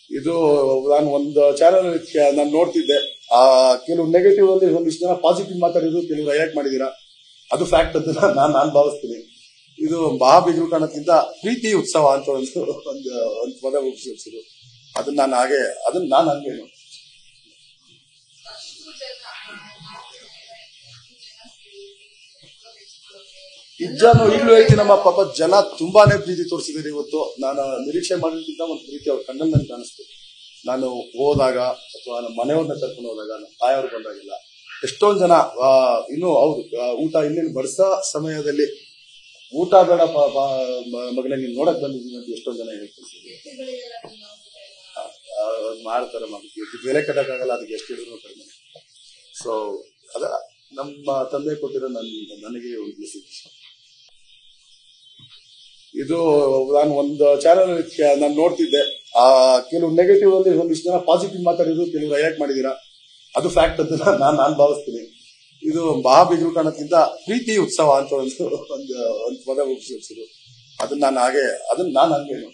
ಇದು ನಾನು ಒಂದು ಚಾನಲ್ ನಾನು ನೋಡ್ತಿದ್ದೆ ಆ ಕೆಲವು ನೆಗೆಟಿವ್ ಅಲ್ಲಿ ಒಂದಿಷ್ಟು ಜನ ಪಾಸಿಟಿವ್ ಮಾತಾಡಿದ್ರು ಕೆಲವು ರಿಯಾಕ್ಟ್ ಮಾಡಿದೀರಾ ಅದು ಫ್ಯಾಕ್ಟ್ ಅಂತ ನಾನು ನಾನು ಭಾವಿಸ್ತೀನಿ ಇದು ಮಹಾಬಿದ್ರು ಕಾಣೋದ್ಕಿಂತ ಪ್ರೀತಿ ಉತ್ಸವ ಅಂತ ಒಂದು ಒಂದು ಒಂದು ಪದ ಉಪಯೋಗಿಸಿದ್ರು ಅದನ್ನ ನಾನು ಹಾಗೆ ಅದನ್ನ ನಾನು ಹಂಗೆ ನೋಡಿ. ಇಜ್ಜಾನು ಈಗಲೂ ಹೇಳ್ತೀನಮ್ಮ ಪಾಪ ಜನ ತುಂಬಾನೇ ಪ್ರೀತಿ ತೋರಿಸಿದ್ದಾರೆ ಇವತ್ತು ನಾನು ನಿರೀಕ್ಷೆ ಮಾಡೋದಕ್ಕಿಂತ ಒಂದು ಪ್ರೀತಿ ಅವ್ರ ಕಣ್ಣಲ್ಲಿ ನನ್ಗೆ ಕಾಣಿಸ್ತು ನಾನು ಹೋದಾಗ ಅಥವಾ ನಮ್ಮ ಮನೆಯವ್ರನ್ನ ಕರ್ಕೊಂಡು ಹೋದಾಗ ನಮ್ಮ ತಾಯಿಯವ್ರು ಬಂದಾಗಿಲ್ಲ ಎಷ್ಟೊಂದ್ ಜನ ಆ, ಇನ್ನು ಹೌದು ಆ, ಊಟ ಇನ್ನೇನು ಬಡಿಸೋ ಸಮಯದಲ್ಲಿ ಊಟ ಬೇಡ ಪಾ- ಪಾ- ಮ- ಮಗನೇ ನೀನ್ ನೋಡಕ್ ಬಂದಿದ್ದೀನಿ ಅಂತ ಎಷ್ಟೊಂದ್ ಜನ ಹೇಳ್ತಿರ್ತಾರೆ ಮಾಡ್ತಾರೆ ಅದಕ್ಕೆ ಬೆಲೆ ಕಟ್ಟಕ್ಕಾಗಲ್ಲ ಅದಕ್ಕೆ ಎಷ್ಟು ಹೇಳಿದ್ರು ಕಡಿಮೆ ಸೊ ಅದ ನಮ್ಮ ತಂದೆ ಕೊಟ್ಟಿರೋ ನನ್ ನನಗೆ ಒಂದು ಬ್ಲೆಸ್ಸಿಂಗ್ ಇದು ನಾನು ಒಂದು ಚಾನಲ್ ನಾನು ನೋಡ್ತಿದ್ದೆ ಆ ಕೆಲವು ನೆಗೆಟಿವ್ ಅಲ್ಲಿ ಒಂದಿಷ್ಟು ಜನ ಪಾಸಿಟಿವ್ ಮಾತಾಡಿದ್ರು ಕೆಲವು ರಿಯಾಕ್ಟ್ ಮಾಡಿದೀರಾ ಅದು ಫ್ಯಾಕ್ಟ್ ಅಂತ ನಾನು ನಾನು ಭಾವಿಸ್ತೀನಿ ಇದು ಮಹಾಬಿದ್ರು ಕಾಣೋದ್ಕಿಂತ ಪ್ರೀತಿ ಉತ್ಸವ ಅಂತ ಒಂದು ಒಂದು ಒಂದು ಪದ ಉಪಯೋಗಿಸಿದ್ರು ಅದನ್ನ ನಾನು ಹಾಗೆ ಅದನ್ನ ನಾನು ಹಂಗೆ ನೋಡಿ.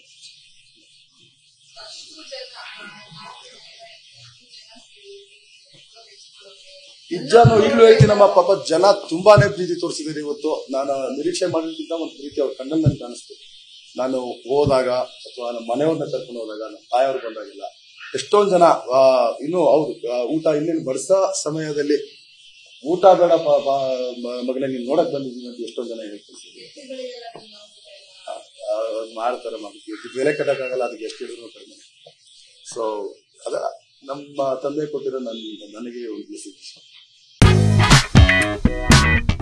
ಇಜ್ಜಾನು ಈಗಲೂ ಹೇಳ್ತೀನಮ್ಮ ಪಾಪ ಜನ ತುಂಬಾನೇ ಪ್ರೀತಿ ತೋರಿಸಿದ್ದಾರೆ ಇವತ್ತು ನಾನು ನಿರೀಕ್ಷೆ ಮಾಡೋದಕ್ಕಿಂತ ಒಂದು ಪ್ರೀತಿ ಅವ್ರ ಕಣ್ಣಲ್ಲಿ ನನ್ಗೆ ಕಾಣಿಸ್ತು ನಾನು ಹೋದಾಗ ಅಥವಾ ನಮ್ಮ ಮನೆಯವ್ರನ್ನ ಕರ್ಕೊಂಡು ಹೋದಾಗ ನಮ್ಮ ತಾಯಿಯವ್ರು ಬಂದಾಗಿಲ್ಲ ಎಷ್ಟೊಂದ್ ಜನ ಆ, ಇನ್ನು ಹೌದು ಆ, ಊಟ ಇನ್ನೇನು ಬಡಿಸೋ ಸಮಯದಲ್ಲಿ ಊಟ ಬೇಡ ಪಾ- ಪಾ- ಮ- ಮಗನೇ ನೀನ್ ನೋಡಕ್ ಬಂದಿದ್ದೀನಿ ಅಂತ ಎಷ್ಟೊಂದ್ ಜನ ಹೇಳ್ತಿರ್ತಾರೆ ಮಾಡ್ತಾರೆ ಅದಕ್ಕೆ ಬೆಲೆ ಕಟ್ಟಕ್ಕಾಗಲ್ಲ ಅದಕ್ಕೆ ಎಷ್ಟು ಹೇಳಿದ್ರು ಕಡಿಮೆ ಸೊ ಅದ ನಮ್ಮ ತಂದೆ ಕೊಟ್ಟಿರೋ ನನ್ ನನಗೆ ಒಂದು ಬ್ಲೆಸ್ಸಿಂಗ್